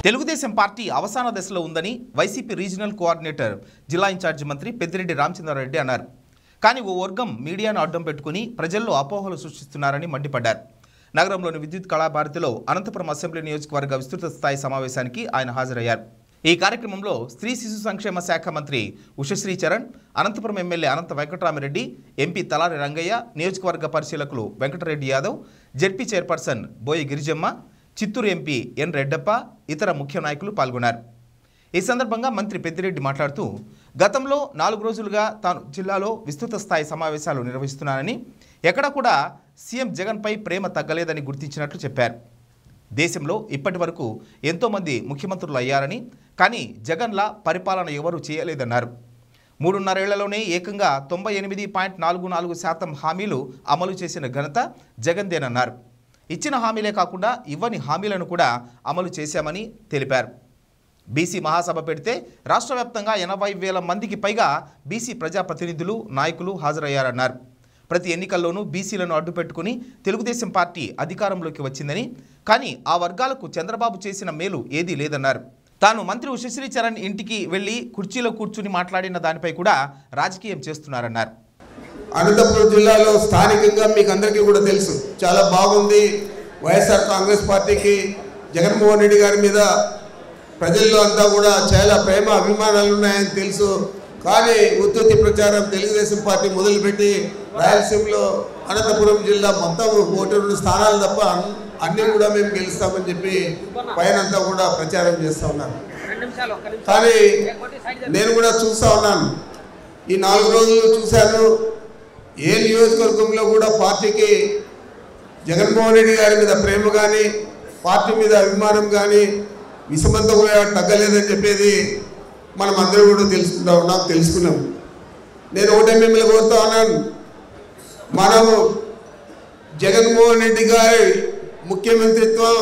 Telugu Desam party అవసాన దశలో ఉందని వైసీపీ రీజనల్ కోఆర్డినేటర్ జిల్లా ఇన్ఛార్జి మంత్రి పెద్దిరెడ్డి రామచంద్రారెడ్డి అన్నారు కానీ ఓ వర్గం మీడియాను అడ్డం పెట్టుకుని ప్రజల్లో అపోహలు సృష్టిస్తున్నారని మండిపడ్డారు నగరంలోని విద్యుత్ కళాభారతిలో అనంతపురం అసెంబ్లీ నియోజకవర్గ విస్తృత స్థాయి సమావేశానికి ఆయన హాజరయ్యారు ఈ కార్యక్రమంలో స్త్రీ శిశు సంక్షేమ శాఖ మంత్రి ఉషశ్రీ చరణ్ అనంతపురం ఎమ్మెల్యే అనంత వెంకటరామిరెడ్డి ఎంపీ తలారి రంగయ్య నియోజకవర్గ పరిశీలకులు Venkata Reddy Yadav ZP chairperson Boyi Girijamma Chittoor MP N Reddappa ఇతర ముఖ్య నాయకులు పాల్గొన్నారు ఈ సందర్భంగా మంత్రి పెద్దిరెడ్డి మాట్లాడుతూ గతంలో నాలుగు రోజులుగా తాను జిల్లాలో విస్తృత స్థాయి సమావేశాలు నిర్వహిస్తున్నానని ఎక్కడ కూడా సీఎం జగన్పై ప్రేమ తగ్గలేదని గుర్తించినట్లు చెప్పారు దేశంలో ఇప్పటి వరకు ఎంతోమంది ముఖ్యమంత్రులు అయ్యారని కానీ జగన్లా పరిపాలన ఎవరూ చేయలేదన్నారు మూడున్నరేళ్లలోనే ఏకంగా తొంభై ఎనిమిది పాయింట్ నాలుగు నాలుగు శాతం హామీలు అమలు చేసిన ఘనత జగన్దేనన్నారు ఇచ్చిన హామీలే కాకుండా ఇవ్వని హామీలను కూడా అమలు చేశామని తెలిపారు బీసీ మహాసభ పెడితే రాష్ట్ర వ్యాప్తంగా ఎనభై వేల మందికి పైగా బీసీ ప్రజాప్రతినిధులు నాయకులు హాజరయ్యారన్నారు ప్రతి ఎన్నికల్లోనూ బీసీలను అడ్డుపెట్టుకుని తెలుగుదేశం పార్టీ అధికారంలోకి వచ్చిందని కానీ ఆ వర్గాలకు చంద్రబాబు చేసిన మేలు ఏదీ లేదన్నారు తాను మంత్రి ఉషశ్రీ చరణ్ ఇంటికి వెళ్లి కుర్చీలో కూర్చుని మాట్లాడిన దానిపై కూడా రాజకీయం చేస్తున్నారన్నారు అనంతపురం జిల్లాలో స్థానికంగా మీకు అందరికీ కూడా తెలుసు చాలా బాగుంది వైఎస్ఆర్ కాంగ్రెస్ పార్టీకి జగన్మోహన్ రెడ్డి గారి మీద ప్రజల్లో అంతా కూడా చాలా ప్రేమ అభిమానాలు ఉన్నాయని తెలుసు కానీ ఉత్తుత్తి ప్రచారం తెలుగుదేశం పార్టీ మొదలుపెట్టి రాయలసీమలో అనంతపురం జిల్లా మొత్తం ఒకటి రెండు స్థానాలు తప్ప అన్- అన్నీ కూడా మేము గెలుస్తామని చెప్పి పైనంతా కూడా ప్రచారం చేస్తూ ఉన్నారు రెండు నిమిషాలు ఒక్క నిమిషం కానీ లేకపోతే సైడ్ జరగండి. నేను కూడా చూస్తా ఉన్నాను ఈ నాలుగు రోజులు చూశాను ఏ నియోజకవర్గంలో కూడా పార్టీకి జగన్మోహన్ రెడ్డి గారి మీద ప్రేమ కానీ పార్టీ మీద అభిమానం కానీ విషమంతా కూడా తగ్గలేదని చెప్పేది మనం అందరం కూడా తెలుసుకుంటా ఉన్నాం తెలుసుకున్నాం నేను ఒకటే మిమ్మల్ని కోరుతా ఉన్నాను మనము జగన్మోహన్ రెడ్డి గారి ముఖ్యమంత్రిత్వం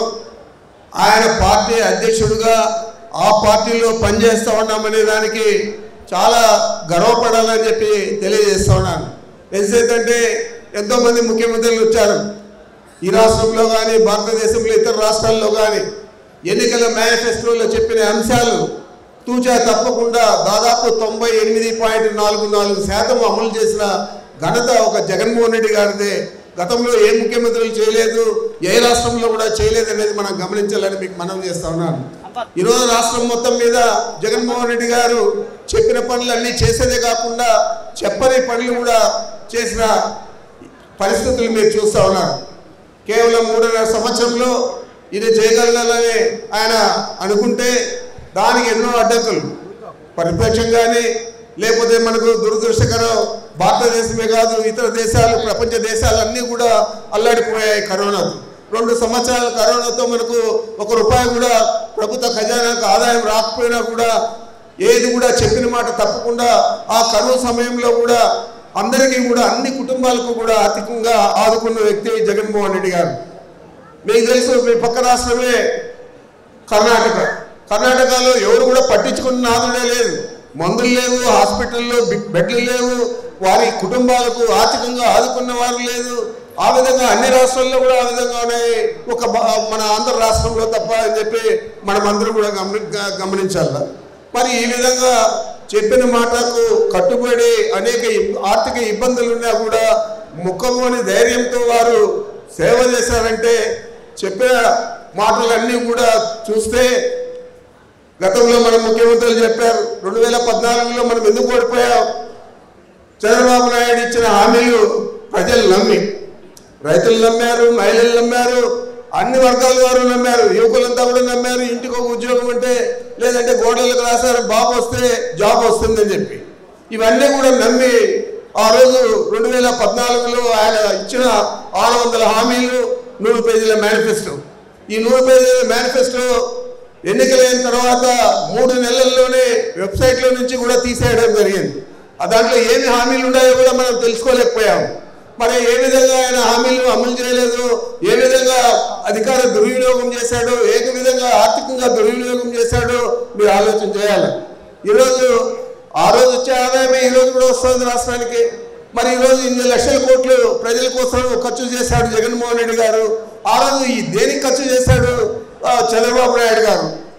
ఆయన పార్టీ అధ్యక్షుడిగా ఆ పార్టీలో పనిచేస్తూ ఉన్నామనే దానికి చాలా గర్వపడాలని చెప్పి తెలియజేస్తా ఉన్నాను ఎందుకంటే ఎంతోమంది ముఖ్యమంత్రులు వచ్చారు ఈ రాష్ట్రంలో కానీ భారతదేశంలో ఇతర రాష్ట్రాల్లో కానీ ఎన్నికల మేనిఫెస్టోలో చెప్పిన అంశాలు తూచా తప్పకుండా దాదాపు తొంభై ఎనిమిది పాయింట్ నాలుగు నాలుగు శాతం అమలు చేసిన ఘనత ఒక జగన్మోహన్ రెడ్డి గారిదే గతంలో ఏ ముఖ్యమంత్రులు చేయలేదు ఏ రాష్ట్రంలో కూడా చేయలేదు అనేది మనం గమనించాలని మీకు మనం చేస్తా ఉన్నాను ఈరోజు రాష్ట్రం మొత్తం మీద జగన్మోహన్ రెడ్డి గారు చెప్పిన పనులన్నీ చేసేదే కాకుండా చెప్పని పనులు కూడా చేసిన పరిస్థితులు మీరు చూస్తూ ఉన్నారు కేవలం మూడున్నర సంవత్సరంలో ఇది చేయగలగాలని ఆయన అనుకుంటే దానికి ఎన్నో అడ్డంకులు ప్రతిపక్షంగానే లేకపోతే మనకు దురదృష్టకరం భారతదేశమే కాదు ఇతర దేశాలు ప్రపంచ దేశాలన్నీ కూడా అల్లాడిపోయాయి కరోనాతో రెండు సంవత్సరాల కరోనాతో మనకు ఒక రూపాయి కూడా ప్రభుత్వ ఖజానాకు ఆదాయం రాకపోయినా కూడా ఏది కూడా చెప్పిన మాట తప్పకుండా ఆ కరువు సమయంలో కూడా అందరికీ కూడా అన్ని కుటుంబాలకు కూడా ఆర్థికంగా ఆదుకున్న వ్యక్తి జగన్మోహన్ రెడ్డి గారు మీకు తెలుసు మీ పక్క రాష్ట్రమే కర్ణాటక కర్ణాటకలో ఎవరు కూడా పట్టించుకున్న నాదుడే లేదు మందులు లేవు హాస్పిటల్లో బి- బెడ్లు లేవు వారి కుటుంబాలకు ఆర్థికంగా ఆదుకున్న వారు లేదు ఆ విధంగా అన్ని రాష్ట్రాల్లో కూడా ఆ విధంగా ఉన్నాయి ఒక బ- మన ఆంధ్ర రాష్ట్రంలో తప్ప అని చెప్పి మనం అందరూ కూడా గమని గ- గమనించాల మరి ఈ విధంగా చెప్పిన మాటకు కట్టుబడి అనేక ఇబ్- ఆర్థిక ఇబ్బందులు ఉన్నా కూడా ముఖంలోని ధైర్యంతో వారు సేవ చేశారంటే చెప్పిన మాటలన్నీ కూడా చూస్తే గతంలో మన ముఖ్యమంత్రులు చెప్పారు రెండు వేల పద్నాలుగులో మనం ఎందుకు ఓడిపోయాం చంద్రబాబు నాయుడు ఇచ్చిన హామీలు ప్రజలు నమ్మి రైతులు నమ్మారు మహిళలు నమ్మారు అన్ని వర్గాల వారు నమ్మారు యువకులంతా కూడా నమ్మారు ఇంటికి ఒక ఉద్యోగం అంటే లేదంటే గోడలకు రాశారు బాబు వస్తే జాబ్ వస్తుందని చెప్పి ఇవన్నీ కూడా నమ్మి ఆ రోజు రెండు వేల పద్నాలుగులో ఆయన ఇచ్చిన ఆరు వందల హామీలు నూరు పేజీల మేనిఫెస్టో ఈ నూరు పేజీల మేనిఫెస్టో ఎన్నికలైన తర్వాత మూడు నెలల్లోనే వెబ్సైట్లో నుంచి కూడా తీసేయడం జరిగింది ఆ దాంట్లో ఏమి హామీలు ఉన్నాయో కూడా మనం తెలుసుకోలేకపోయాం మరి ఏ విధంగా ఆయన హామీలు అమలు చేయలేదు ఏ విధంగా అధికార దుర్వినియోగం చేశాడో ఏ విధంగా ఆర్థికంగా దుర్వినియోగం చేశాడో మీరు ఆలోచన చేయాలి ఈరోజు ఆ రోజు వచ్చే ఆదాయమే ఈ రోజు కూడా వస్తుంది రాష్ట్రానికి మరి ఈరోజు ఇన్ని లక్షల కోట్లు ప్రజల కోసం ఖర్చు చేశాడు జగన్మోహన్ రెడ్డి గారు ఆ రోజు ఈ దేనికి ఖర్చు చేశాడు ఆ, చంద్రబాబు నాయుడు గారు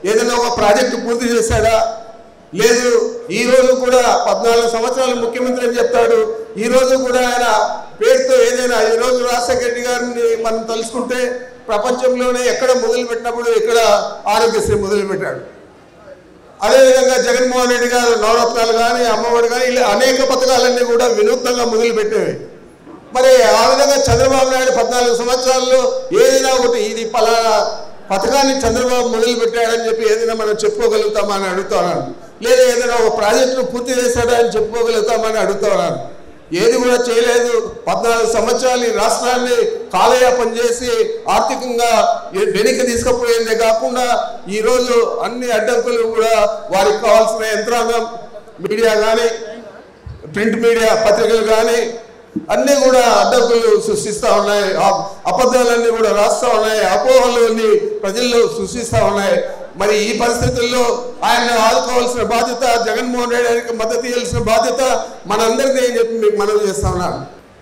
ఏదైనా ఒక ప్రాజెక్టు పూర్తి చేశాడా లేదు ఈ రోజు కూడా పద్నాలుగు సంవత్సరాలు ముఖ్యమంత్రి అని చెప్తాడు ఈ రోజు కూడా ఆయన పేరుతో ఏదైనా ఈ రోజు రాజశేఖర రెడ్డి గారిని మనం తలుచుకుంటే ప్రపంచంలోనే ఎక్కడ మొదలు పెట్టినప్పుడు ఇక్కడ ఆరోగ్యశ్రీ మొదలు పెట్టాడు అదేవిధంగా జగన్మోహన్ రెడ్డి గారు నవరత్నాలు కానీ అమ్మఒడి కానీ ఇలా అనేక పథకాలన్నీ కూడా వినూత్నంగా మొదలుపెట్టేవి మరి ఆ విధంగా చంద్రబాబు నాయుడు పద్నాలుగు సంవత్సరాల్లో ఏదైనా ఒకటి ఇది పలానా పథకాన్ని చంద్రబాబు మొదలు పెట్టాడని చెప్పి ఏదైనా మనం చెప్పుకోగలుగుతామా అని అడుగుతున్నాను లేదా ఏదైనా ఒక ప్రాజెక్టును పూర్తి చేశాడా అని చెప్పుకోగలుగుతామని అడుగుతున్నాను ఏది కూడా చేయలేదు పద్నాలుగు సంవత్సరాలు ఈ రాష్ట్రాన్ని కాలయాపన చేసి ఆర్థికంగా ఎ- వెనక్కి తీసుకుపోయిందే కాకుండా ఈరోజు అన్ని అడ్డంకులు కూడా వారికి కావాల్సిన యంత్రాంగం మీడియా కానీ ప్రింట్ మీడియా పత్రికలు కానీ అన్నీ కూడా అడ్డంకులు సృష్టిస్తూ ఉన్నాయి ఆ- అబద్ధాలన్నీ కూడా రాస్తూ ఉన్నాయి అపోహలు అన్ని ప్రజల్లో సృష్టిస్తూ ఉన్నాయి మరి ఈ పరిస్థితుల్లో ఆయన ఆదుకోవాల్సిన బాధ్యత జగన్మోహన్ రెడ్డి గారికి మద్దతు ఇవ్వాల్సిన బాధ్యత మనందరికీ అని చెప్పి మీకు మనవి చేస్తా ఉన్నాను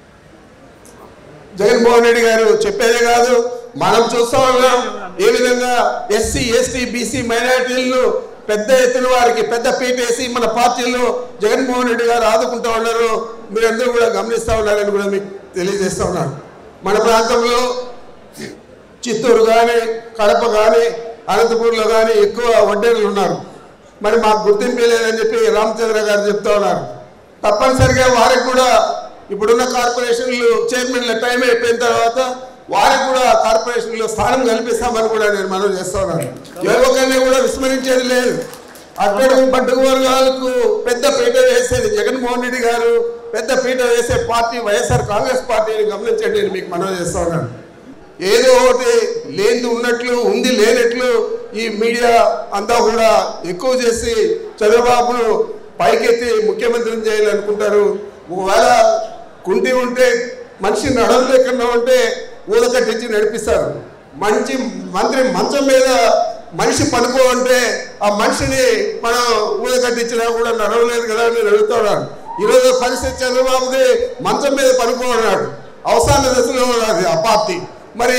జగన్మోహన్ రెడ్డి గారు చెప్పేదే కాదు మనం చూస్తా ఉన్నాం ఏ విధంగా ఎస్సీ ఎస్టీ బీసీ మైనారిటీలను పెద్ద ఎత్తున వారికి పెద్ద పీట వేసి మన పార్టీలో జగన్మోహన్ రెడ్డి గారు ఆదుకుంటా ఉన్నారు మీరందరూ కూడా గమనిస్తూ ఉన్నారని కూడా మీకు తెలియజేస్తా ఉన్నాను మన ప్రాంతంలో చిత్తూరు కానీ కడప కానీ అనంతపూర్లో కానీ ఎక్కువ వడ్డేరులు ఉన్నారు మరి మాకు గుర్తింపు లేదని చెప్పి రామచంద్ర గారు చెప్తా ఉన్నారు తప్పనిసరిగా వారికి కూడా ఇప్పుడున్న కార్పొరేషన్లు చైర్మన్ల టైం అయిపోయిన తర్వాత వారికి కూడా కార్పొరేషన్లో స్థానం కల్పిస్తామని కూడా నేను మనవి చేస్తా ఉన్నాను ఏ ఒక్కరిని కూడా విస్మరించేది లేదు అక్కడ బడ్డుగు వర్గాలకు పెద్ద పీట వేసేది జగన్మోహన్ రెడ్డి గారు పెద్ద పీట వేసే పార్టీ వైఎస్ఆర్ కాంగ్రెస్ పార్టీని గమనించండి నేను మీకు మనవి చేస్తా ఉన్నాను ఏదో ఒకటి లేనిది ఉన్నట్లు ఉంది లేనట్లు ఈ మీడియా అంతా కూడా ఎక్కువ చేసి చంద్రబాబును పైకెత్తి ముఖ్యమంత్రిని చేయాలనుకుంటారు ఒకవేళ కుంటి ఉంటే మనిషి నడవలు లేకుండా ఉంటే ఊదకట్టించి నడిపిస్తారు మంచి మంత్రి మంచం మీద మనిషి పనుకో అంటే ఆ మనిషిని మనం ఊదకట్టించినా కూడా నడవలేదు కదా అని నేను అడుగుతున్నాను ఈరోజు పరిస్థితి చంద్రబాబుది మంచం మీద పనుకో అన్నాడు అవసాన దశలో ఉన్నది ఆ పార్టీ మరి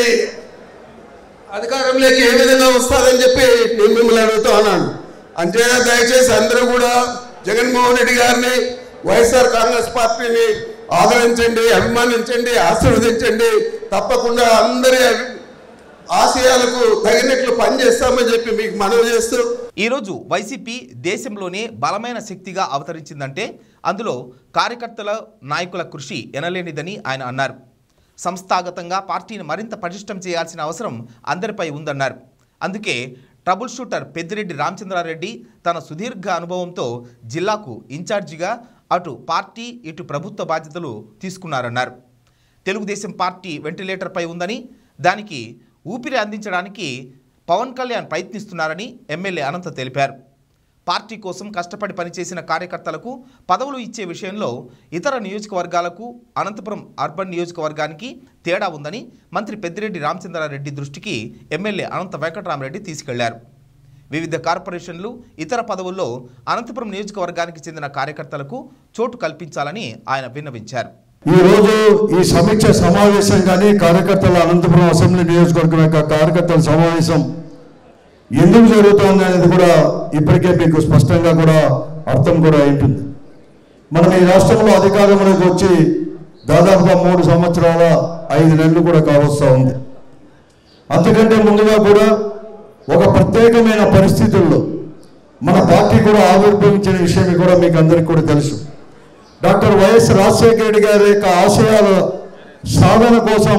అధికారంలోకి ఏ విధంగా వస్తారని చెప్పి నేను మిమ్మల్ని అడుగుతా ఉన్నాను అంతేనా దయచేసి అందరూ కూడా జగన్మోహన్ రెడ్డి గారిని వైఎస్ఆర్ కాంగ్రెస్ పార్టీని ఆదరించండి అభిమానించండి ఆశీర్వదించండి తప్పకుండా అందరి ఆశయాలకు తగినట్లు పనిచేస్తామని చెప్పి మీకు మనవి చేస్తూ ఈరోజు వైసీపీ దేశంలోనే బలమైన శక్తిగా అవతరించిందంటే అందులో కార్యకర్తల నాయకుల కృషి ఎనలేనిదని ఆయన అన్నారు సంస్థాగతంగా పార్టీని మరింత పటిష్టం చేయాల్సిన అవసరం అందరిపై ఉందన్నారు అందుకే ట్రబుల్ షూటర్ పెద్దిరెడ్డి రామచంద్రారెడ్డి తన సుదీర్ఘ అనుభవంతో జిల్లాకు ఇన్ఛార్జిగా అటు పార్టీ ఇటు ప్రభుత్వ బాధ్యతలు తీసుకున్నారన్నారు తెలుగుదేశం పార్టీ వెంటిలేటర్పై ఉందని దానికి ఊపిరి అందించడానికి పవన్ కళ్యాణ్ ప్రయత్నిస్తున్నారని ఎమ్మెల్యే అనంత తెలిపారు పార్టీ కోసం కష్టపడి పనిచేసిన కార్యకర్తలకు పదవులు ఇచ్చే విషయంలో ఇతర నియోజకవర్గాలకు అనంతపురం అర్బన్ నియోజకవర్గానికి తేడా ఉందని మంత్రి పెద్దిరెడ్డి రామచంద్రారెడ్డి దృష్టికి ఎమ్మెల్యే అనంత వెంకటరామరెడ్డి తీసుకెళ్లారు వివిధ కార్పొరేషన్లు ఇతర పదవుల్లో అనంతపురం నియోజకవర్గానికి చెందిన కార్యకర్తలకు చోటు కల్పించాలని ఆయన విన్నవించారు ఈ రోజు ఈ సమీక్ష సమావేశం కానీ కార్యకర్తల అనంతపురం అసెంబ్లీ నియోజకవర్గం యొక్క కార్యకర్తల సమావేశం ఎందుకు జరుగుతోంది అనేది కూడా ఇప్పటికే మీకు స్పష్టంగా కూడా అర్థం కూడా ఉంటుంది మనం ఈ రాష్ట్రంలో అధికారంలోకి వచ్చి దాదాపుగా మూడు సంవత్సరాల ఐదు నెలలు కూడా కావస్తా ఉంది అంతకంటే ముందుగా కూడా ఒక ప్రత్యేకమైన పరిస్థితుల్లో మన పార్టీ కూడా ఆవిర్భవించిన విషయం కూడా మీకు అందరికీ కూడా తెలుసు డాక్టర్ వైఎస్ రాజశేఖర రెడ్డి గారి యొక్క ఆశయాల సాధన కోసం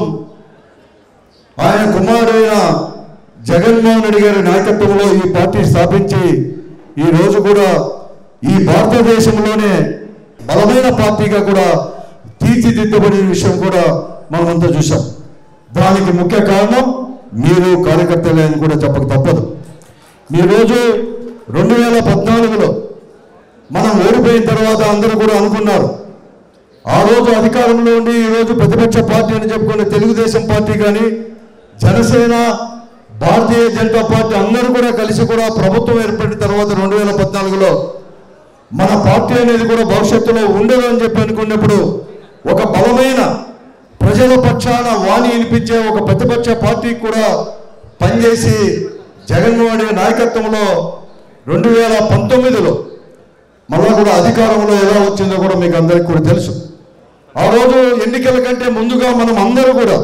ఆయన కుమారుడైన జగన్మోహన్ రెడ్డి గారి నాయకత్వంలో ఈ పార్టీ స్థాపించి ఈ రోజు కూడా ఈ భారతదేశంలోనే బలమైన పార్టీగా కూడా తీర్చిదిద్దబడిన విషయం కూడా మనమంతా చూసాం దానికి ముఖ్య కారణం మీరు కార్యకర్తలే అని కూడా చెప్పక తప్పదు ఈరోజు రెండు వేల పద్నాలుగులో మనం ఓడిపోయిన తర్వాత అందరూ కూడా అనుకున్నారు ఆ రోజు అధికారంలో ఉండి ఈ రోజు ప్రతిపక్ష పార్టీ అని చెప్పుకునే తెలుగుదేశం పార్టీ కానీ జనసేన భారతీయ జనతా పార్టీ అందరూ కూడా కలిసి కూడా ప్రభుత్వం ఏర్పడిన తర్వాత రెండు వేల పద్నాలుగులో మన పార్టీ అనేది కూడా భవిష్యత్తులో ఉండదు అని చెప్పి అనుకున్నప్పుడు ఒక బలమైన ప్రజల పక్షాన వాణి వినిపించే ఒక ప్రతిపక్ష పార్టీకి కూడా పనిచేసి జగన్మోహన్ రెడ్డి నాయకత్వంలో రెండు వేల పంతొమ్మిదిలో మళ్ళా కూడా అధికారంలో ఎలా వచ్చిందో కూడా మీకు అందరికీ కూడా తెలుసు ఆ రోజు ఎన్నికల కంటే ముందుగా మనం అందరూ కూడా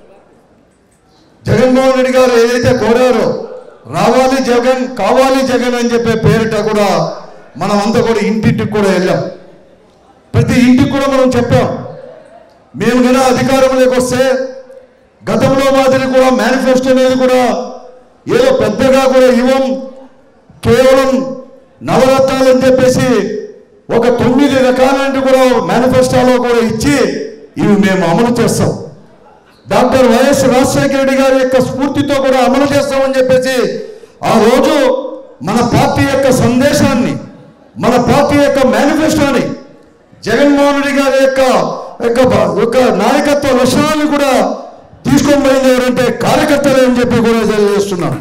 జగన్మోహన్ రెడ్డి గారు ఏదైతే కోరారో రావాలి జగన్ కావాలి జగన్ అని చెప్పే పేరిట కూడా మనం అంతా కూడా ఇంటింటికి కూడా వెళ్ళాం ప్రతి ఇంటికి కూడా మనం చెప్పాం మేము కన్నా అధికారంలోకి వస్తే గతంలో మాదిరి కూడా మేనిఫెస్టో అనేది కూడా ఏదో పెద్దగా కూడా ఇవ్వం కేవలం నవరత్నాలు అని చెప్పేసి ఒక తొమ్మిది రకాలంటే కూడా మేనిఫెస్టోలో కూడా ఇచ్చి ఇవి మేము అమలు చేస్తాం డాక్టర్ వైఎస్ రాజశేఖర రెడ్డి గారి యొక్క స్ఫూర్తితో కూడా అమలు చేస్తామని చెప్పేసి ఆ రోజు మన పార్టీ యొక్క సందేశాన్ని మన పార్టీ యొక్క మేనిఫెస్టోని జగన్మోహన్ రెడ్డి గారి యొక్క యొక్క యొక్క నాయకత్వ లక్షణాలను కూడా తీసుకొని పోయింది ఎవరంటే కార్యకర్తలే అని చెప్పి కూడా తెలియజేస్తున్నాను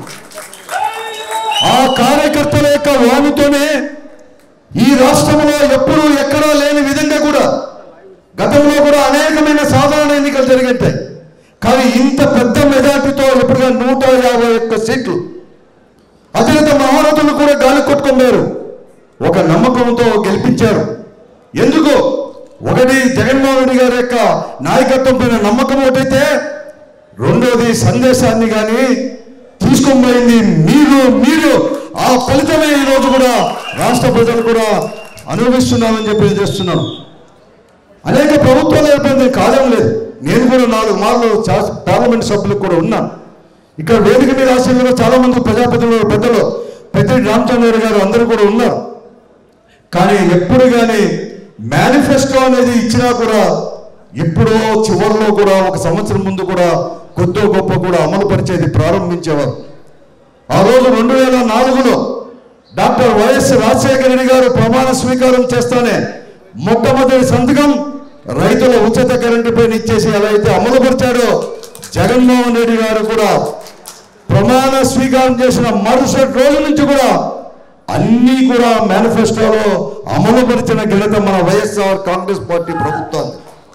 ఆ కార్యకర్తల యొక్క వాణితోనే ఈ రాష్ట్రంలో ఎప్పుడూ ఎక్కడా లేని విధంగా కూడా గతంలో కూడా అనేకమైన సాధారణ ఎన్నికలు జరిగట్టాయి కానీ ఇంత పెద్ద మెజార్టీతో ఎప్పుడుగా నూట యాభై ఒక్క సీట్లు అత్యంత మహారథులు కూడా గాలి కొట్టుకున్నారు ఒక నమ్మకంతో గెలిపించారు ఎందుకు ఒకటి జగన్మోహన్ రెడ్డి గారి యొక్క నాయకత్వం పైన నమ్మకం ఒకటైతే రెండోది సందేశాన్ని కానీ తీసుకొని పోయింది మీరు మీరు ఆ ఫలితమే ఈ రోజు కూడా రాష్ట్ర ప్రజలు కూడా అనుభవిస్తున్నామని చెప్పి చేస్తున్నాను అనేక ప్రభుత్వాలు ఏర్పడింది కాలం లేదు నేను కూడా నాలుగు మార్లు శాస- పార్లమెంట్ సభ్యులకు కూడా ఉన్నాను ఇక్కడ వేదిక మీద ఆశీర్వాదం చాలా మంది ప్రజాప్రతినిధులు పెద్దలు పెద్దిరెడ్డి రామచంద్ర గారు అందరూ కూడా ఉన్నారు కానీ ఎప్పుడు కానీ మేనిఫెస్టో అనేది ఇచ్చినా కూడా ఎప్పుడో చివరిలో కూడా ఒక సంవత్సరం ముందు కూడా కొద్దో గొప్ప కూడా అమలు పరిచేది ప్రారంభించేవారు ఆ రోజు రెండు వేల నాలుగులో డాక్టర్ వైఎస్ రాజశేఖర రెడ్డి గారు ప్రమాణ స్వీకారం చేస్తానే మొట్టమొదటి సంతకం రైతుల ఉచిత కరెంటు పైన ఇచ్చేసి ఎలా అయితే అమలు పరిచాడో జగన్మోహన్ రెడ్డి గారు కూడా ప్రమాణ స్వీకారం చేసిన మరుసటి రోజు నుంచి కూడా అన్నీ కూడా మేనిఫెస్టోలో అమలు పరిచిన ఘనత మన వైఎస్ఆర్ కాంగ్రెస్ పార్టీ ప్రభుత్వాన్ని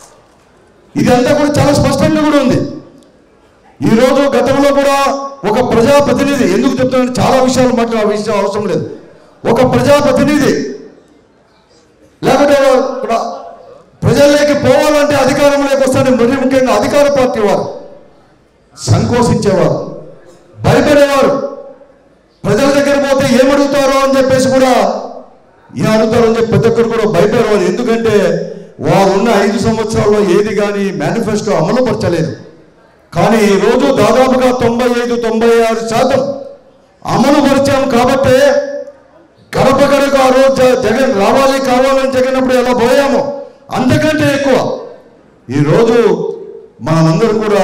ఇదంతా కూడా చాలా స్పష్టంగా కూడా ఉంది ఈ రోజు గతంలో కూడా ఒక ప్రజాప్రతినిధి ఎందుకు చెప్తున్నాను చాలా విషయాలు మాట్లాడే ఆ విషయం అవసరం లేదు ఒక ప్రజాప్రతినిధి లేకపోతే కూడా ప్రజల్లోకి పోవాలంటే అధికారంలోకి వస్తానే మరి ముఖ్యంగా అధికార పార్టీ వారు సంకోచించేవారు భయపడేవారు ప్రజల దగ్గర పోతే ఏమడుగుతారో అని చెప్పేసి కూడా ఏం అడుగుతారో అని చెప్పి ప్రతి ఒక్కరు కూడా భయపడేవారు ఎందుకంటే వారు ఉన్న ఐదు సంవత్సరాల్లో ఏది కానీ మేనిఫెస్టో అమలు పరచలేదు కానీ ఈ రోజు దాదాపుగా తొంభై ఐదు తొంభై ఆరు శాతం అమలు పరిచాం కాబట్టే గడప గడప ఆ రోజు జ- జగన్ రావాలి కావాలని జగన్ అప్పుడు ఎలా పోయామో అంతకంటే ఎక్కువ ఈరోజు మనమందరం కూడా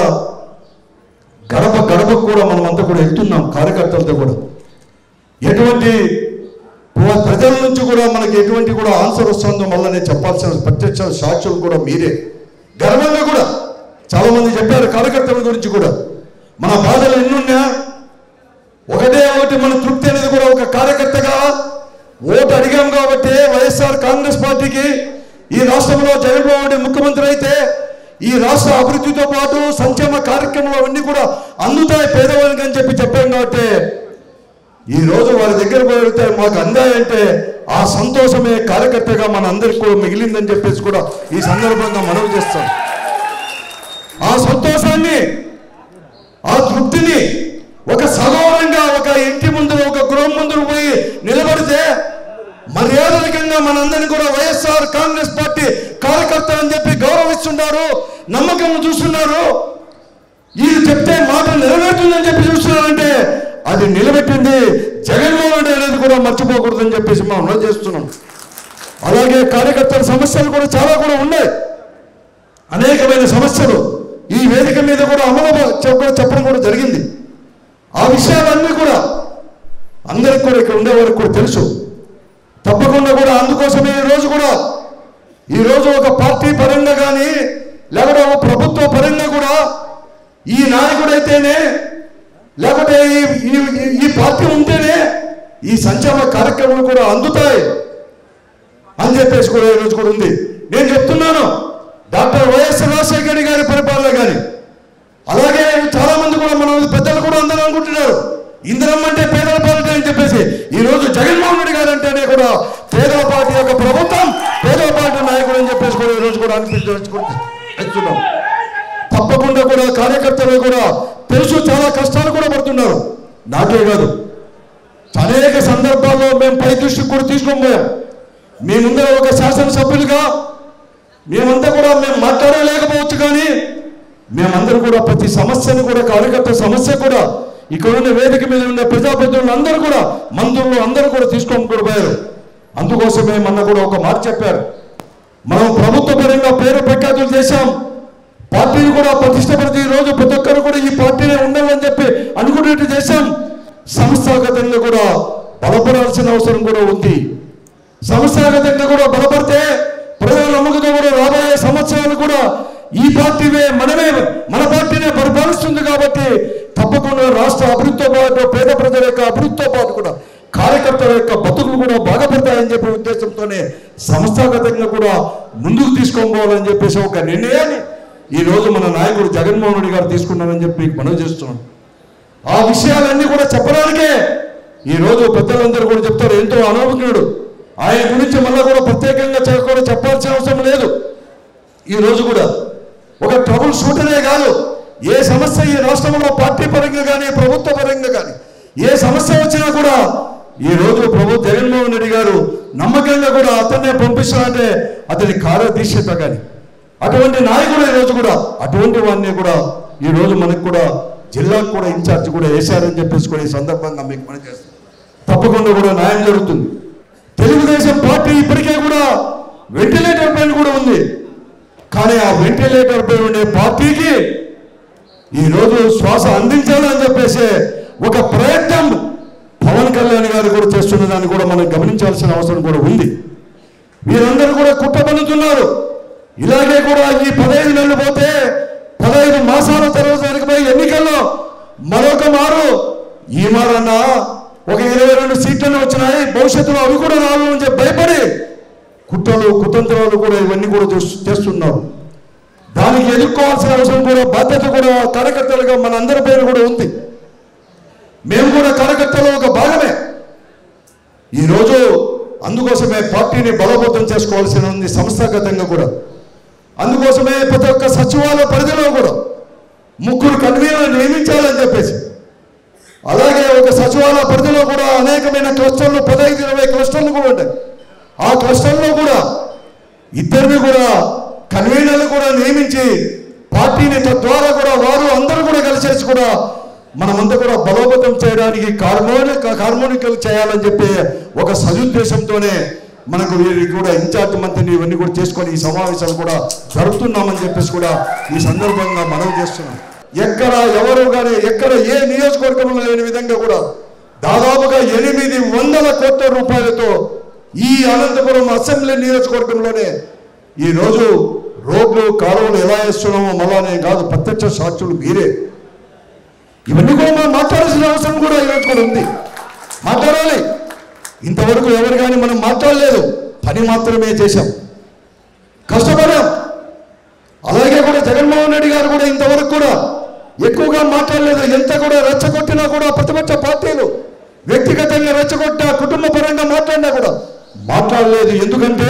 గడప గడపకు కూడా మనమంతా కూడా వెళ్తున్నాం కార్యకర్తలతో కూడా ఎటువంటి ప్ర- ప్రజల నుంచి కూడా మనకి ఎటువంటి కూడా ఆన్సర్ వస్తుందో మళ్ళీ నేను చెప్పాల్సిన ప్రత్యక్ష సాక్షులు కూడా మీరే గర్వంగా కూడా చాలా మంది చెప్పారు కార్యకర్తల గురించి కూడా మన బాధలు ఎన్నున్నా ఒకటే ఒకటి మన తృప్తి అనేది కూడా ఒక కార్యకర్తగా ఓటు అడిగాం కాబట్టి వైఎస్ఆర్ కాంగ్రెస్ పార్టీకి ఈ రాష్ట్రంలో జగన్మోహన్ రెడ్డి ముఖ్యమంత్రి అయితే ఈ రాష్ట్ర అభివృద్ధితో పాటు సంక్షేమ కార్యక్రమాలు అవన్నీ కూడా అందుతాయి పేదవాళ్ళకి అని చెప్పి చెప్పాం కాబట్టి ఈ రోజు వారి దగ్గర పోతే మాకు అందాయంటే ఆ సంతోషమే కార్యకర్తగా మన అందరికి కూడా మిగిలిందని చెప్పేసి కూడా ఈ సందర్భంగా మనవి చేస్తాం ఆ సంతోషాన్ని ఆ తృప్తిని ఒక సగౌరవంగా ఒక ఇంటి ముందు ఒక గృహం ముందు పోయి నిలబడితే మర్యాదరకంగా మనందరినీ కూడా వైఎస్ఆర్ కాంగ్రెస్ పార్టీ కార్యకర్తలు అని చెప్పి గౌరవిస్తున్నారు నమ్మకం చూస్తున్నారు ఇది చెప్తే మాట నిలబెట్టిందని చెప్పి చూస్తున్నారంటే అది నిలబెట్టింది జగన్మోహన్ రెడ్డి అనేది కూడా మర్చిపోకూడదని చెప్పేసి మనం అమలు చేస్తున్నాం అలాగే కార్యకర్తల సమస్యలు కూడా చాలా కూడా ఉన్నాయి అనేకమైన సమస్యలు ఈ వేదిక మీద కూడా అమలు చెప్ప- చెప్పడం కూడా జరిగింది ఆ విషయాలన్నీ కూడా అందరికి కూడా ఇక్కడ ఉండేవారికి కూడా తెలుసు తప్పకుండా కూడా అందుకోసమే ఈ రోజు కూడా ఈ రోజు ఒక పార్టీ పరంగా కానీ లేకపోతే ఒక ప్రభుత్వ పరంగా కూడా ఈ నాయకుడైతేనే లేకపోతే ఈ ఈ- ఈ- ఈ పార్టీ ఉంటేనే ఈ సంక్షేమ కార్యక్రమాలు కూడా అందుతాయి అని చెప్పేసి కూడా ఈ రోజు కూడా ఉంది నేను చెప్తున్నాను డాక్టర్ వైఎస్ రాజశేఖర రెడ్డి గారి పరిపాలన కానీ అలాగే చాలా మంది కూడా మన పెద్దలు కూడా అందరూ అనుకుంటున్నారు ఇందిరమ్మ అంటే కార్యకర్తలు కూడా తెలుసు చాలా కష్టాలు కూడా పడుతున్నారు నాకే కాదు అనేక సందర్భాల్లో మేము పై దృష్టికి కూడా తీసుకొని పోయాం మీ ముందర ఒక శాసనసభ్యులుగా మేమంతా కూడా మేము మాట్లాడలేకపోవచ్చు కానీ మేమందరూ కూడా ప్రతి సమస్యను కూడా కార్యకర్త సమస్య కూడా ఇక్కడ ఉన్న వేదిక మీద ఉన్న ప్రజాప్రతినిధులు అందరూ కూడా మంత్రులు అందరూ కూడా తీసుకొని కూడా పోయారు అందుకోసమే మొన్న కూడా ఒక మాట చెప్పారు మనం ప్రభుత్వ పరంగా పేరు ప్రఖ్యాతులు చేశాం పార్టీని కూడా ప్రతిష్టపడితే ఈ రోజు ప్రతి ఒక్కరు కూడా ఈ పార్టీనే ఉండాలని చెప్పి అనుకునేట్టు చేశాం సంస్థాగతంగా కూడా బలపడాల్సిన అవసరం కూడా ఉంది సంస్థాగతంగా కూడా బలపడితే ప్రజల నమ్మకంతో కూడా రాబోయే సంవత్సరాలు కూడా ఈ పార్టీవే మనమే మన పార్టీనే పరిపాలిస్తుంది కాబట్టి తప్పకుండా రాష్ట్ర అభివృద్ధితో పాటు పేద ప్రజల యొక్క అభివృద్ధితో పాటు కూడా కార్యకర్తల యొక్క బతుకులు కూడా బాగుపడతాయని చెప్పే ఉద్దేశంతోనే సంస్థాగతంగా కూడా ముందుకు తీసుకొని పోవాలని చెప్పేసి ఒక నిర్ణయాన్ని ఈ రోజు మన నాయకుడు జగన్మోహన్ రెడ్డి గారు తీసుకున్నారని చెప్పి మనవి చేస్తున్నాం ఆ విషయాలన్నీ కూడా చెప్పడానికే ఈ రోజు పెద్దలందరూ కూడా చెప్తారు ఎంతో అనుభవజ్ఞుడు ఆయన గురించి మళ్ళీ కూడా ప్రత్యేకంగా చె- కూడా చెప్పాల్సిన అవసరం లేదు ఈ రోజు కూడా ఒక ట్రబుల్ షూటరే కాదు ఏ సమస్య ఈ రాష్ట్రంలో పార్టీ పరంగా కానీ ప్రభుత్వ పరంగా కానీ ఏ సమస్య వచ్చినా కూడా ఈ రోజు ప్రభు జగన్మోహన్ రెడ్డి గారు నమ్మకంగా కూడా అతన్నే పంపిస్తారంటే అతని కార్యదీక్షత కానీ అటువంటి నాయకుడు ఈ రోజు కూడా అటువంటి వాడిని కూడా ఈ రోజు మనకు కూడా జిల్లాకు కూడా ఇన్ఛార్జ్ కూడా వేశారని చెప్పేసి కూడా ఈ సందర్భంగా మీకు మనం చేస్తాం తప్పకుండా కూడా న్యాయం జరుగుతుంది తెలుగుదేశం పార్టీ ఇప్పటికే కూడా వెంటిలేటర్ పైన కూడా ఉంది కానీ ఆ వెంటిలేటర్ పై ఉండే పార్టీకి ఈ రోజు శ్వాస అందించాలని చెప్పేసి ఒక ప్రయత్నం పవన్ కళ్యాణ్ గారు కూడా చేస్తున్న దాన్ని కూడా మనం గమనించాల్సిన అవసరం కూడా ఉంది వీరందరూ కూడా కుట్ర పన్నుతున్నారు ఇలాగే కూడా ఈ పదహైదు నెలలు పోతే పదహైదు మాసాల తర్వాత జరిగిపోయే ఎన్నికల్లో మరొక మారు ఈ మారన్నా ఒక ఇరవై రెండు సీట్లను వచ్చినాయి భవిష్యత్తులో అవి కూడా రావు అని చెప్పి భయపడి కుట్రలు కుతంత్రాలు కూడా ఇవన్నీ కూడా చేస్తు- చేస్తున్నారు దానికి ఎదుర్కోవాల్సిన అవసరం కూడా బాధ్యత కూడా కార్యకర్తలుగా మన అందరి పైన కూడా ఉంది మేము కూడా కార్యకర్తలు ఒక భాగమే ఈరోజు అందుకోసమే పార్టీని బలోపేతం చేసుకోవాల్సి ఉంది సంస్థాగతంగా కూడా అందుకోసమే ప్రతి ఒక్క సచివాలయ పరిధిలో కూడా ముగ్గురు కన్వీనర్ నియమించాలని చెప్పేసి అలాగే ఒక సచివాలయ పరిధిలో కూడా అనేకమైన క్లస్టర్లు పదహైదు ఇరవై క్లస్టర్లు కూడా ఉంటాయి ఆ క్లస్టర్లో కూడా ఇద్దరిని కూడా కన్వీనర్లు కూడా నియమించి పార్టీని తద్వారా కూడా వారు అందరూ కూడా కలిసేసి కూడా మనమంతా కూడా బలోపేతం చేయడానికి హార్మోనిక్ హార్మోనికల్ చేయాలని చెప్పి ఒక సదుద్దేశంతోనే మనకు వీరికి కూడా ఇన్ఛార్జ్ మంత్రిని ఇవన్నీ కూడా చేసుకొని ఈ సమావేశాలు కూడా జరుపుతున్నామని చెప్పేసి కూడా ఈ సందర్భంగా మనవి చేస్తున్నాం ఎక్కడ ఎవరు కానీ ఎక్కడ ఏ నియోజకవర్గంలో లేని విధంగా కూడా దాదాపుగా ఎనిమిది వందల కోట్ల రూపాయలతో ఈ అనంతపురం అసెంబ్లీ నియోజకవర్గంలోనే ఈ రోజు రోడ్లు కాలువలు ఎలా వేస్తున్నామో మళ్ళా నేను కాదు ప్రత్యక్ష సాక్షులు మీరే ఇవన్నీ కూడా మనం మాట్లాడాల్సిన అవసరం కూడా ఈరోజు కూడా ఉంది మాట్లాడాలి ఇంతవరకు ఎవరు కానీ మనం మాట్లాడలేదు పని మాత్రమే చేశాం కష్టపడాం అలాగే కూడా జగన్మోహన్ రెడ్డి గారు కూడా ఇంతవరకు కూడా ఎక్కువగా మాట్లాడలేదు ఎంత కూడా రెచ్చగొట్టినా కూడా ప్రతిపక్ష పార్టీలు వ్యక్తిగతంగా రెచ్చగొట్టినా కుటుంబ పరంగా మాట్లాడినా కూడా మాట్లాడలేదు ఎందుకంటే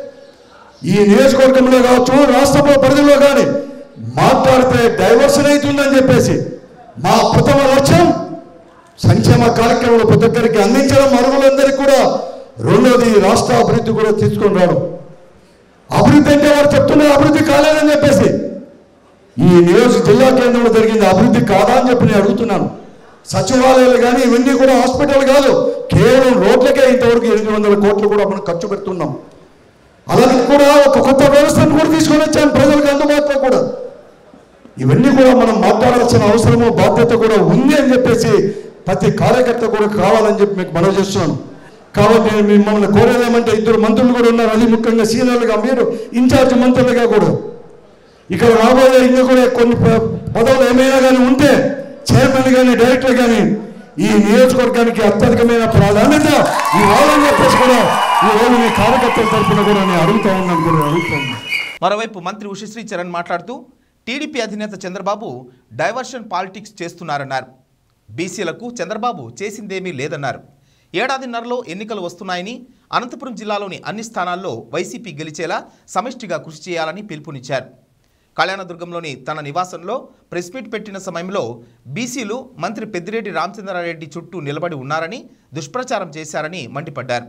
ఈ నియోజకవర్గంలో కావచ్చు రాష్ట్ర పరిధిలో కానీ మాట్లాడితే డైవర్షన్ అవుతుందని చెప్పేసి మా ప్రథమ లక్ష్యం సంక్షేమ కార్యక్రమాలు ప్రతి ఒక్కరికి అందించడం అర్హులందరికీ కూడా రెండోది రాష్ట్ర అభివృద్ధి కూడా తీసుకొని రావడం అభివృద్ధి అంటే వారు చెప్తున్నారు అభివృద్ధి కాలేదని చెప్పేసి ఈ నియోజక జిల్లా కేంద్రంలో జరిగింది అభివృద్ధి కాదా అని చెప్పి నేను అడుగుతున్నాను సచివాలయాలు కానీ ఇవన్నీ కూడా హాస్పిటల్ కాదు కేవలం రోడ్లకే ఇంతవరకు ఎనిమిది వందల కోట్లు కూడా మనం ఖర్చు పెడుతున్నాం అలాగే కూడా ఒక కొత్త వ్యవస్థను కూడా తీసుకొని వచ్చాను ప్రజలకు అందుబాటులో కూడా ఇవన్నీ కూడా మనం మాట్లాడాల్సిన అవసరము బాధ్యత కూడా ఉంది అని చెప్పేసి ప్రతి కార్యకర్త కూడా కావాలని చెప్పి మీకు మనవి చేస్తున్నాను కాబట్టి నేను మిమ్మల్ని కోరేది ఏమంటే ఇద్దరు మంత్రులు కూడా ఉన్నారు అది ముఖ్యంగా సీనియర్లుగా మీరు ఇన్ఛార్జ్ మంత్రులుగా కూడా ఇక్కడ రాబోయే ఇంకా కూడా కొన్ని ప- పదవులు ఏమైనా కానీ ఉంటే చైర్మన్ కానీ డైరెక్టర్ కానీ ఈ నియోజకవర్గానికి అత్యధికమైన ప్రాధాన్యత ఇవ్వాలని చెప్పేసి కూడా ఈ రోజు మీ కార్యకర్తల తరఫున కూడా నేను అడుగుతా ఉన్నాను కూడా అడుగుతా ఉన్నాను మరోవైపు మంత్రి ఉషశ్రీ చరణ్ మాట్లాడుతూ టీడీపీ అధినేత చంద్రబాబు డైవర్షన్ పాలిటిక్స్ చేస్తున్నారన్నారు బీసీలకు చంద్రబాబు చేసిందేమీ లేదన్నారు ఏడాదిన్నరలో ఎన్నికలు వస్తున్నాయని అనంతపురం జిల్లాలోని అన్ని స్థానాల్లో వైసీపీ గెలిచేలా సమిష్టిగా కృషి చేయాలని పిలుపునిచ్చారు కళ్యాణదుర్గంలోని తన నివాసంలో ప్రెస్ మీట్ పెట్టిన సమయంలో బీసీలు మంత్రి పెద్దిరెడ్డి రామచంద్రారెడ్డి చుట్టూ నిలబడి ఉన్నారని దుష్ప్రచారం చేశారని మండిపడ్డారు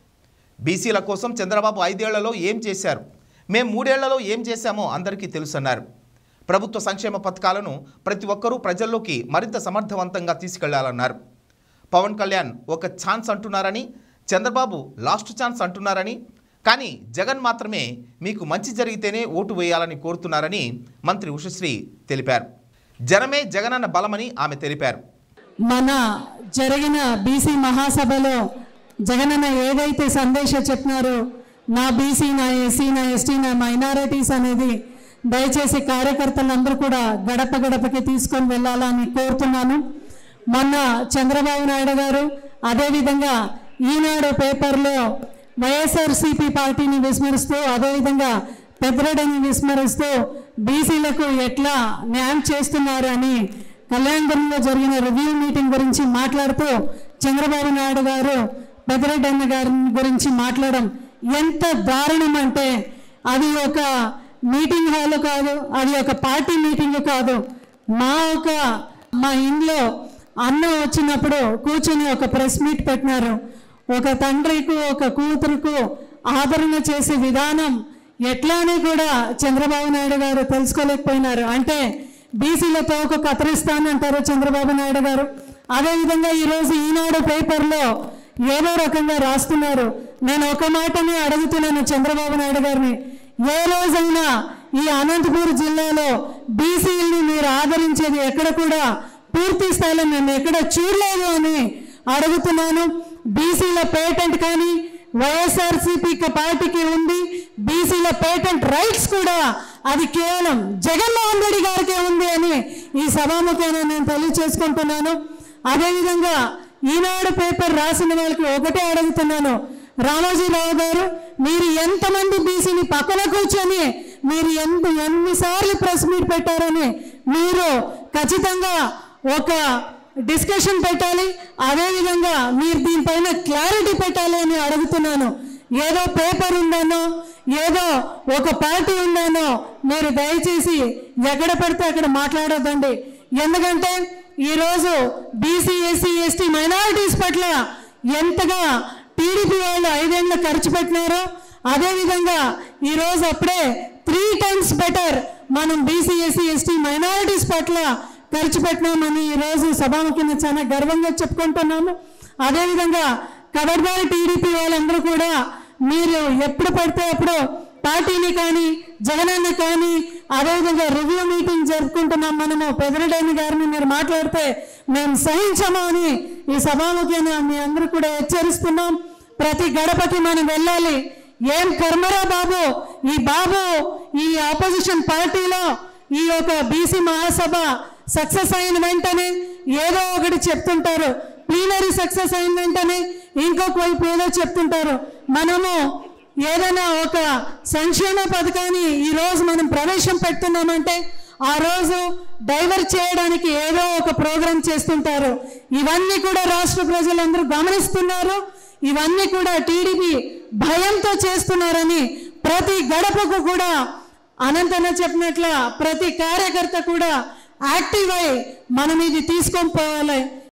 బీసీల కోసం చంద్రబాబు ఐదేళ్లలో ఏం చేశారు మేం మూడేళ్లలో ఏం చేశామో అందరికీ తెలుసన్నారు ప్రభుత్వ సంక్షేమ పథకాలను ప్రతి ఒక్కరూ ప్రజల్లోకి మరింత సమర్థవంతంగా తీసుకెళ్లాలన్నారు పవన్ కళ్యాణ్ ఒక ఛాన్స్ అంటున్నారని చంద్రబాబు లాస్ట్ ఛాన్స్ అంటున్నారని కానీ జగన్ మాత్రమే మీకు మంచి జరిగితేనే ఓటు వేయాలని కోరుతున్నారని మంత్రి ఉషశ్రీ తెలిపారు జనమే జగనన్న బలమని ఆమె తెలిపారు మన జరిగిన బీసీ మహాసభలో జగనన్న ఏదైతే సందేశం చెప్పినారో నా బీసీ నా ఎస్సీ నా ఎస్టీ నా మైనారిటీస్ అనేది దయచేసి కార్యకర్తలందరూ కూడా గడప గడపకి తీసుకొని వెళ్ళాలని కోరుతున్నాను మొన్న చంద్రబాబు నాయుడు గారు అదేవిధంగా ఈనాడు పేపర్లో వైఎస్ఆర్సీపీ పార్టీని విస్మరిస్తూ అదేవిధంగా పెద్దరెడ్డిని విస్మరిస్తూ బీసీలకు ఎట్లా న్యాయం చేస్తున్నారు అని కళ్యాణపురంలో జరిగిన రివ్యూ మీటింగ్ గురించి మాట్లాడుతూ చంద్రబాబు నాయుడు గారు పెద్దరెడ్డి అన్న గారి గురించి మాట్లాడడం ఎంత దారుణం అంటే అది ఒక మీటింగ్ హాల్ కాదు అది ఒక పార్టీ మీటింగ్ కాదు మా ఒక మా ఇంట్లో అన్న వచ్చినప్పుడు కూర్చొని ఒక ప్రెస్ మీట్ పెట్టినారు ఒక తండ్రికి ఒక కూతురుకు ఆదరణ చేసే విధానం ఎట్లానే కూడా చంద్రబాబు నాయుడు గారు తెలుసుకోలేకపోయినారు అంటే బీసీలతో ఒక కత్తిరిస్తానంటారు చంద్రబాబు నాయుడు గారు అదేవిధంగా ఈరోజు ఈనాడు పేపర్లో ఏదో రకంగా రాస్తున్నారు నేను ఒక మాటని అడుగుతున్నాను చంద్రబాబు నాయుడు గారిని ఏ రోజైనా ఈ అనంతపూర్ జిల్లాలో బీసీలని మీరు ఆదరించేది ఎక్కడ కూడా పూర్తి స్థాయిలో మేము ఎక్కడ చూడలేదు అని అడుగుతున్నాను బీసీల పేటెంట్ కానీ వైఎస్ఆర్సీపీ పార్టీకి ఉంది బీసీల పేటెంట్ రైట్స్ కూడా అది కేవలం జగన్మోహన్ రెడ్డి గారికే ఉంది అని ఈ సభాముఖంగా నేను తెలియచేసుకుంటున్నాను అదేవిధంగా ఈనాడు పేపర్ రాసిన వాళ్ళకి ఒకటే అడుగుతున్నాను రామోజీరావు గారు మీరు ఎంతమంది బీసీని పక్కన కూర్చొని మీరు ఎంత ఎన్నిసార్లు ప్రెస్ మీట్ పెట్టారని మీరు ఖచ్చితంగా ఒక డిస్కషన్ పెట్టాలి అదేవిధంగా మీరు దీనిపైన క్లారిటీ పెట్టాలి అని అడుగుతున్నాను ఏదో పేపర్ ఉందనో ఏదో ఒక పార్టీ ఉందనో మీరు దయచేసి ఎక్కడ పడితే అక్కడ మాట్లాడొద్దండి ఎందుకంటే ఈరోజు బీసీ ఎస్సీ ఎస్టీ మైనారిటీస్ పట్ల ఎంతగా టీడీపీ వాళ్ళు ఐదేళ్ళు ఖర్చు పెట్టినారో అదేవిధంగా ఈరోజు అప్పుడే త్రీ టైమ్స్ బెటర్ మనం బీసీ ఎస్సీ ఎస్టీ మైనారిటీస్ పట్ల ఖర్చు పెట్టినామని ఈరోజు సభాముఖంగా చాలా గర్వంగా చెప్పుకుంటున్నాము అదేవిధంగా కబడ్బాయ్ టీడీపీ వాళ్ళందరూ కూడా మీరు ఎప్పుడు పడితే అప్పుడు పార్టీని కానీ జగనన్న కానీ అదేవిధంగా రివ్యూ మీటింగ్ జరుపుకుంటున్నాం మనము పెదరెడ్డి గారిని మీరు మాట్లాడితే మేము సహించము అని ఈ సభాముఖంగా మీ అందరూ కూడా హెచ్చరిస్తున్నాం ప్రతి గడపకి మనం వెళ్ళాలి ఏం కర్మరా బాబు ఈ బాబు ఈ ఆపోజిషన్ పార్టీలో ఈ యొక్క బీసీ మహాసభ సక్సెస్ అయిన వెంటనే ఏదో ఒకటి చెప్తుంటారు ప్లీనరీ సక్సెస్ అయిన వెంటనే ఇంకొక వైపు ఏదో చెప్తుంటారు మనము ఏదైనా ఒక సంక్షేమ పథకాన్ని ఈ రోజు మనం ప్రవేశం పెడుతున్నామంటే ఆ రోజు డైవర్ట్ చేయడానికి ఏదో ఒక ప్రోగ్రాం చేస్తుంటారు ఇవన్నీ కూడా రాష్ట్ర ప్రజలందరూ గమనిస్తున్నారు ఇవన్నీ కూడా టీడీపీ భయంతో చేస్తున్నారని ప్రతి గడపకు కూడా అనంతన చెప్పినట్ల ప్రతి కార్యకర్త కూడా యాక్టివ్ అయి మనం ఇది తీసుకొని పోవాలి